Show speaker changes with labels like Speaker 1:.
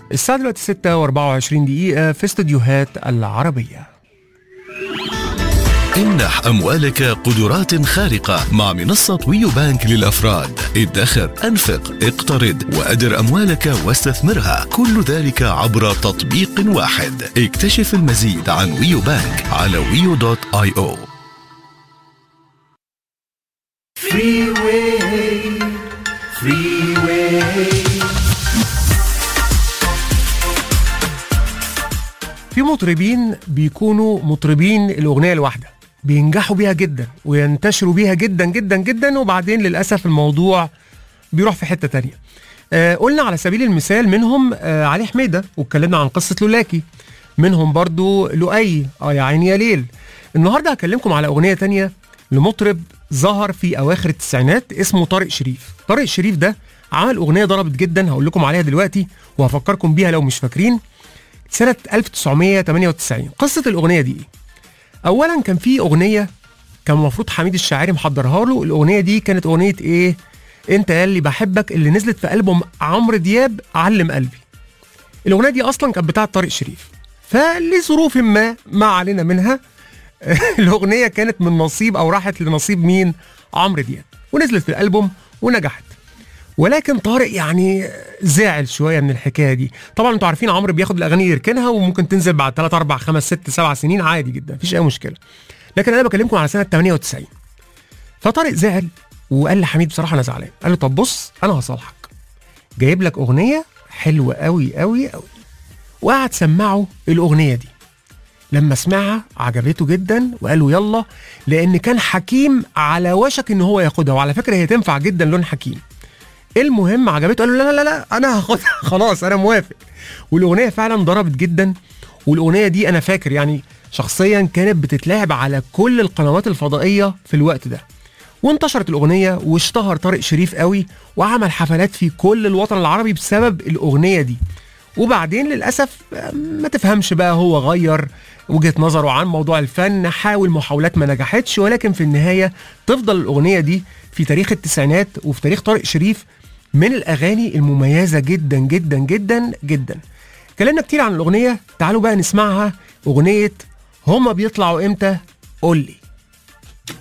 Speaker 1: الساعة دلوقتي 6 و24 دقيقة في استوديوهات العربية
Speaker 2: امنح أموالك قدرات خارقة مع منصة ويو بانك للأفراد ادخر أنفق اقترض وأدر أموالك واستثمرها كل ذلك عبر تطبيق واحد اكتشف المزيد عن ويو بانك على ويو دوت اي او
Speaker 1: في مطربين بيكونوا مطربين الأغنية الواحدة بينجحوا بيها جدا وينتشروا بيها جدا جدا جدا وبعدين للأسف الموضوع بيروح في حتة تانية آه قلنا على سبيل المثال منهم آه علي حميدة واتكلمنا عن قصة لولاكي منهم برضو لؤي اه يا عيني يا ليل النهارده هكلمكم على أغنية تانية لمطرب ظهر في أواخر التسعينات اسمه طارق شريف طارق شريف ده عمل أغنية ضربت جدا هقول لكم عليها دلوقتي وهفكركم بيها لو مش فاكرين سنة 1998 قصة الأغنية دي إيه؟ أولا كان في أغنية كان المفروض حميد الشاعري محضرها له الأغنية دي كانت أغنية إيه؟ أنت يا اللي بحبك اللي نزلت في ألبوم عمرو دياب علم قلبي الأغنية دي أصلا كانت بتاعة طارق شريف فلظروف ما ما علينا منها الأغنية كانت من نصيب أو راحت لنصيب مين؟ عمرو دياب ونزلت في الألبوم ونجحت ولكن طارق يعني زعل شويه من الحكايه دي طبعا انتوا عارفين عمرو بياخد الاغاني يركنها وممكن تنزل بعد 3 4 5 6 7 سنين عادي جدا مفيش اي مشكله لكن انا بكلمكم على سنه 98 فطارق زعل وقال لحميد بصراحه انا زعلان قال له طب بص انا هصالحك جايب لك اغنيه حلوه قوي قوي قوي وقعد سمعه الاغنيه دي لما سمعها عجبته جدا وقال له يلا لان كان حكيم على وشك ان هو ياخدها وعلى فكره هي تنفع جدا لون حكيم المهم عجبته قال له لا لا لا انا هاخدها خلاص انا موافق والاغنيه فعلا ضربت جدا والاغنيه دي انا فاكر يعني شخصيا كانت بتتلعب على كل القنوات الفضائيه في الوقت ده وانتشرت الاغنيه واشتهر طارق شريف قوي وعمل حفلات في كل الوطن العربي بسبب الاغنيه دي وبعدين للاسف ما تفهمش بقى هو غير وجهه نظره عن موضوع الفن حاول محاولات ما نجحتش ولكن في النهايه تفضل الاغنيه دي في تاريخ التسعينات وفي تاريخ طارق شريف من الاغاني المميزه جدا جدا جدا جدا اتكلمنا كتير عن الاغنيه تعالوا بقى نسمعها اغنيه هما بيطلعوا امتى قول لي